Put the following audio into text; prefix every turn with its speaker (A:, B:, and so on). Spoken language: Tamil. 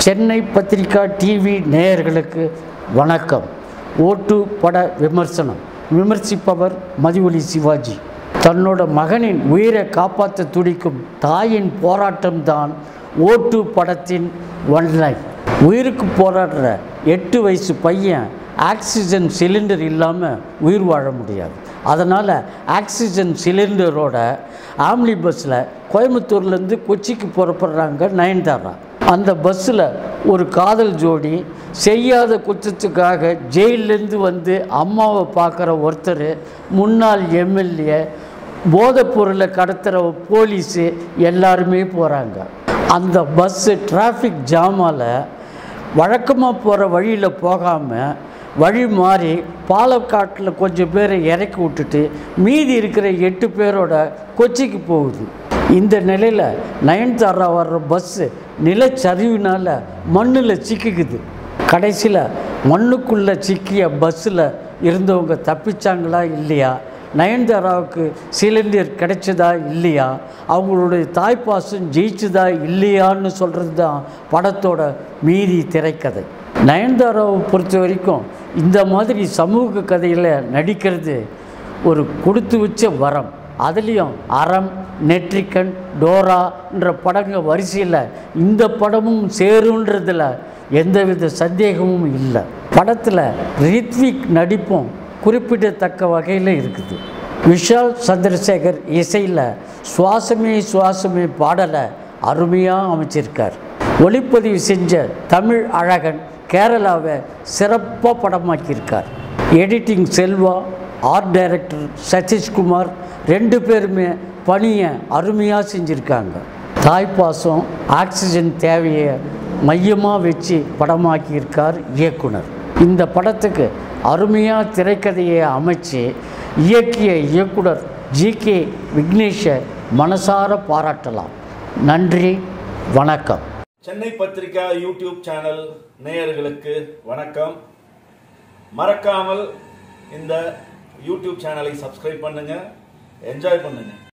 A: சென்னை பத்திரிகா டிவி நேயர்களுக்கு வணக்கம் ஓட்டு பட விமர்சனம் விமர்சிப்பவர் மதிவொலி சிவாஜி தன்னோட மகனின் உயிரை காப்பாற்ற துடிக்கும் தாயின் போராட்டம்தான் ஓட்டு படத்தின் ஒன்லைன் உயிருக்கு போராடுற எட்டு வயசு பையன் ஆக்சிஜன் சிலிண்டர் இல்லாமல் உயிர் வாழ முடியாது அதனால் ஆக்சிஜன் சிலிண்டரோட ஆம்னி பஸ்ஸில் கோயம்புத்தூர்லேருந்து கொச்சிக்கு புறப்படுறாங்க நயன்தாரா அந்த பஸ்ஸில் ஒரு காதல் ஜோடி செய்யாத குற்றத்துக்காக ஜெயிலேருந்து வந்து அம்மாவை பார்க்குற ஒருத்தர் முன்னாள் எம்எல்ஏ போதைப் பொருளை கடத்துகிற போலீஸு எல்லாருமே போகிறாங்க அந்த பஸ்ஸு டிராஃபிக் ஜாமால் வழக்கமாக போகிற வழியில் போகாமல் வழி மாறி பாலக்காட்டில் கொஞ்சம் பேரை இறக்கி விட்டுட்டு மீதி இருக்கிற எட்டு பேரோட கொச்சிக்கு போகுது இந்த நிலையில் நயன்தாரா வர்ற பஸ்ஸு நிலச்சரிவினால் மண்ணில் சிக்கிக்குது கடைசியில் மண்ணுக்குள்ளே சிக்கிய பஸ்ஸில் இருந்தவங்க தப்பிச்சாங்களா இல்லையா நயன்தாராவுக்கு சிலிண்டர் கிடைச்சதா இல்லையா அவங்களுடைய தாய்ப்பாசம் ஜெயிச்சதா இல்லையான்னு சொல்கிறது தான் படத்தோட மீதி திரைக்கதை நயன்தாராவை பொறுத்த வரைக்கும் இந்த மாதிரி சமூக கதையில் நடிக்கிறது ஒரு கொடுத்து வச்ச வரம் அதுலேயும் அறம் நெட்ரிக்கன் டோரான்ற படங்க வரிசையில் இந்த படமும் சேருன்றதில் எந்தவித சந்தேகமும் இல்லை படத்தில் ரித்விக் நடிப்பும் குறிப்பிடத்தக்க வகையில் இருக்குது விஷால் சந்திரசேகர் இசையில் சுவாசமே சுவாசமே பாடலை அருமையாக அமைச்சிருக்கார் ஒளிப்பதிவு செஞ்ச தமிழ் அழகன் கேரளாவை சிறப்பாக படமாக்கியிருக்கார் editing Selva art director Sathishkumar ரெண்டு பேருமே பணியை அருமையாக செஞ்சுருக்காங்க தாய்ப்பாசம் ஆக்சிஜன் தேவையை மையமாக வச்சு படமாக்கியிருக்கார் இயக்குனர் இந்த படத்துக்கு அருமையாக திரைக்கதையை அமைச்சு இயக்கிய இயக்குனர் ஜி கே விக்னேஷை மனசார பாராட்டலாம் நன்றி வணக்கம்
B: சென்னை பத்திரிகா யூடியூப் சேனல் நேயர்களுக்கு வணக்கம் மறக்காமல் இந்த யூடியூப் சேனலை சப்ஸ்கிரைப் பண்ணுங்க என்ஜாய் பண்ணுங்க